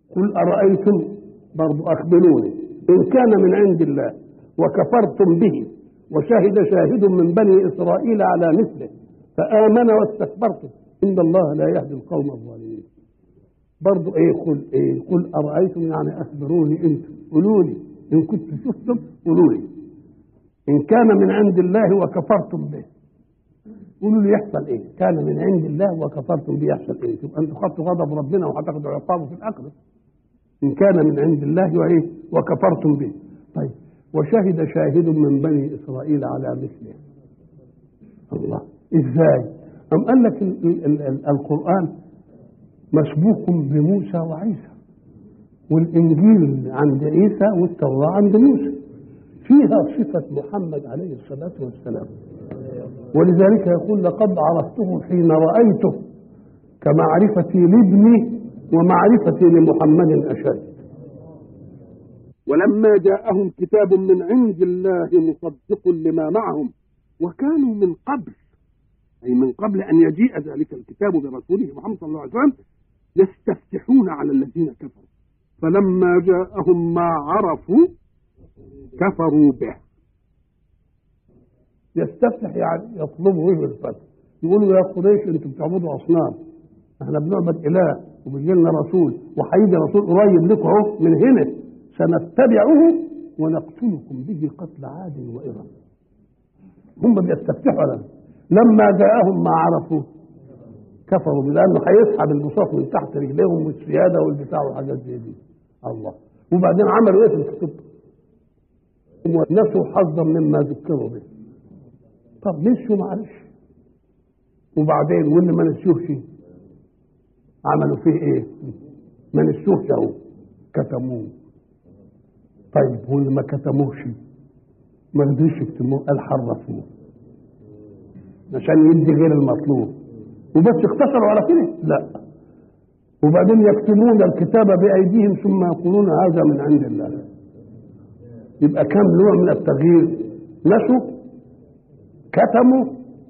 قل أرأيتم برضو أخبروني إن كان من عند الله وكفرتم به وشهد شاهد من بني إسرائيل على مثله فآمن واستكبرتم إن الله لا يهدي القوم الظالمين برضو إيه قل إيه قل أرأيتم يعني أخبروني أنتم قولوا لي إن كنتم شفتم قولوا لي إن كان من عند الله وكفرتم به قولوا لي يحصل ايه؟ كان من عند الله وكفرتم به يحصل ايه؟ تبقى انتوا خدتوا غضب ربنا وهتاخدوا عقابه في الاخره. ان كان من عند الله وايه؟ وكفرتم به. طيب وشهد شاهد من بني اسرائيل على مثله. الله ازاي؟ أم قال لك ال ال ال ال القرآن مسبوق بموسى وعيسى والإنجيل عند عيسى والتوراة عند موسى فيها صفة محمد عليه الصلاة والسلام ولذلك يقول لقد عرفته حين رأيته كمعرفتي لابني ومعرفتي لمحمد أشد ولما جاءهم كتاب من عند الله مصدق لما معهم وكانوا من قبل أي من قبل أن يجيء ذلك الكتاب برسوله محمد صلى الله عليه وسلم يستفتحون على الذين كفروا فلما جاءهم ما عرفوا كفروا به يستفتح يعني يطلبوا به الفتح يقولوا يا قريش انتم بتعبدوا اصنام احنا بنعبد اله وبيجي لنا رسول وهيجي رسول قريب لكم اهو من هنا سنتبعه ونقتلكم به قتل عاد وإرم هم بيستفتحوا لنا لما جاءهم ما عرفوا كفروا لانه هيسحب البساط من تحت رجليهم والسياده والبتاع والحاجات زي دي الله وبعدين عملوا ايه في الكتب؟ ونسوا حظا مما ذكروا به طب نسوا معلش وبعدين واللي ما نسيوش عملوا فيه ايه؟ ما نسيوش اهو كتموه طيب واللي ما كتموش ما قدروش يكتموه قال حرفوه عشان يدي غير المطلوب وبس اقتصروا على كده لا وبعدين يكتمون الكتاب بأيديهم ثم يقولون هذا من عند الله يبقى كم نوع من التغيير نسوا كتموا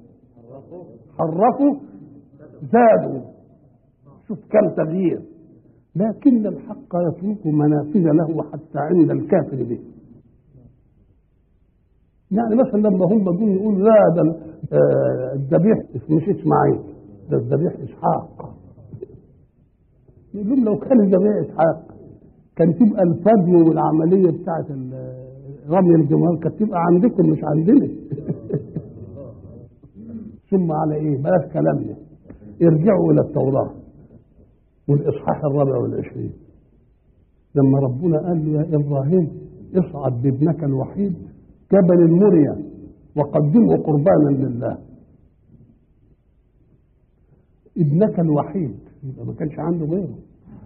حرفوا زادوا شوف كم تغيير لكن الحق يترك منافذ له حتى عند الكافر به يعني مثلا لما هم جم يقول لا ده الذبيح مش اسماعيل ده الذبيح اسحاق يقول لهم لو كان الذبيح اسحاق كان تبقى الفدو والعمليه بتاعت رمي الجمال كانت تبقى عندكم مش عندنا ثم على ايه بلاش كلامنا ارجعوا الى التوراه والاصحاح الرابع والعشرين لما ربنا قال له يا ابراهيم اصعد بابنك الوحيد جبل المريا وقدمه قربانا لله ابنك الوحيد يبقى ما كانش عنده غيره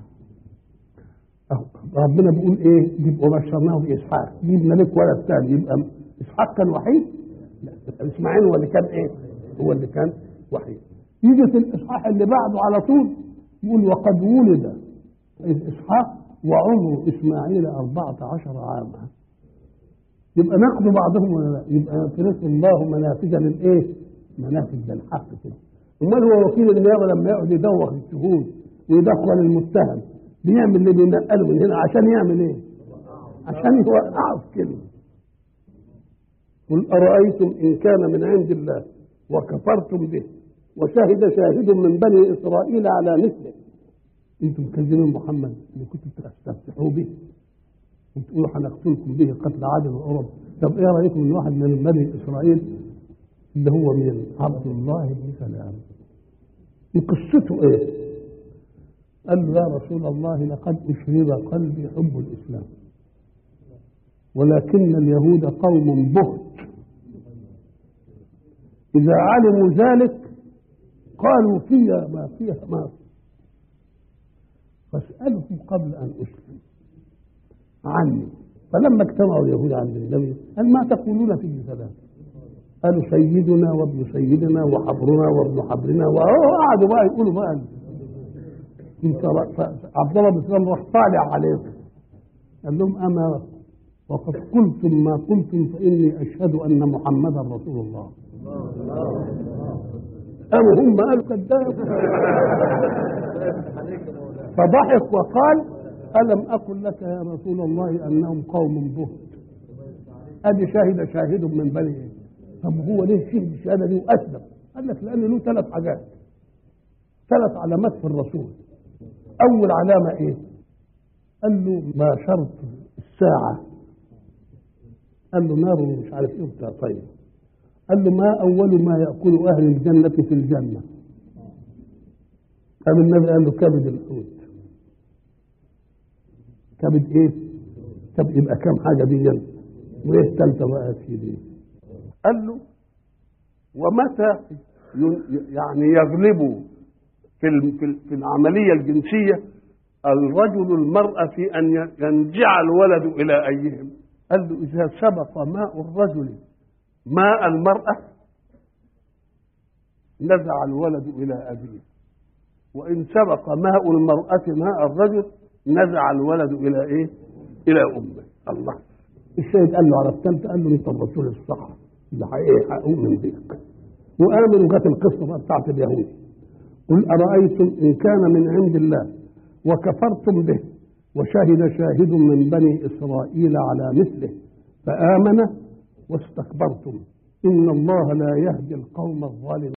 ربنا بيقول ايه يبقى بشرناه باسحاق جبنا لك ولد ثاني يبقى اسحاق كان وحيد لا اسماعيل هو اللي كان ايه هو اللي كان وحيد يجي في الاصحاح اللي بعده على طول يقول وقد ولد اسحاق وعمر اسماعيل أربعة عشر عاما يبقى ناخذ بعضهم ولا لا يبقى يفرس الله منافذ للايه منافذ للحق كده امال هو وكيل النيابه لما يقعد يدوخ الشهود ويدخل المتهم بيعمل اللي بينقله من هنا عشان يعمل ايه عشان يوقعه في كلمه قل ارايتم ان كان من عند الله وكفرتم به وشهد شاهد من بني اسرائيل على مثله انتم مكذبين محمد اللي كنتم تستفتحوا به وتقولوا هنقتلكم به قتل عاد وأرب طب ايه رايكم ان واحد من بني اسرائيل اللي هو من عبد الله بن سلام قصته ايه؟ قال له يا رسول الله لقد اشرب قلبي حب الاسلام ولكن اليهود قوم بهت اذا علموا ذلك قالوا فيها ما فيها ما فاسالهم قبل ان اسلم عني فلما اجتمعوا اليهود عند النبي قال ما تقولون في الثلاث قالوا سيدنا وابن سيدنا وحبرنا وابن حبرنا وقعدوا بقى يقولوا بقى انت عبد الله بن سلام راح طالع عليكم قال لهم اما وقد قلتم ما قلتم فاني اشهد ان محمدا رسول الله قالوا هم قالوا كذاب فضحك وقال ألم أقل لك يا رسول الله أنهم قوم بهت أدي شاهد شاهد من بني إيه؟ طب هو ليه شهد الشهادة دي وأسلم قال لك لأن له ثلاث حاجات ثلاث علامات في الرسول أول علامة إيه قال له ما شرط الساعة قال له نار مش عارف إيه بتاع طيب قال له ما أول ما يأكل أهل الجنة في الجنة قام النبي قال له كبد الحوت كبد ايه؟ طب يبقى كم حاجه دي وايه الثالثه بقى يا سيدي؟ قال له ومتى يعني يغلب في في في العمليه الجنسيه الرجل المراه في ان ينجع الولد الى ايهم؟ قال له اذا سبق ماء الرجل ماء المراه نزع الولد الى ابيه وان سبق ماء المراه ماء الرجل نزع الولد الى ايه؟ الى امه الله الشاهد قال له على الثالثه قال له انت الرسول الصح اللي حقيقي هؤمن بك وامنوا جت القصه بتاعت اليهود قل ارايتم ان كان من عند الله وكفرتم به وشهد شاهد من بني اسرائيل على مثله فامن واستكبرتم ان الله لا يهدي القوم الظالمين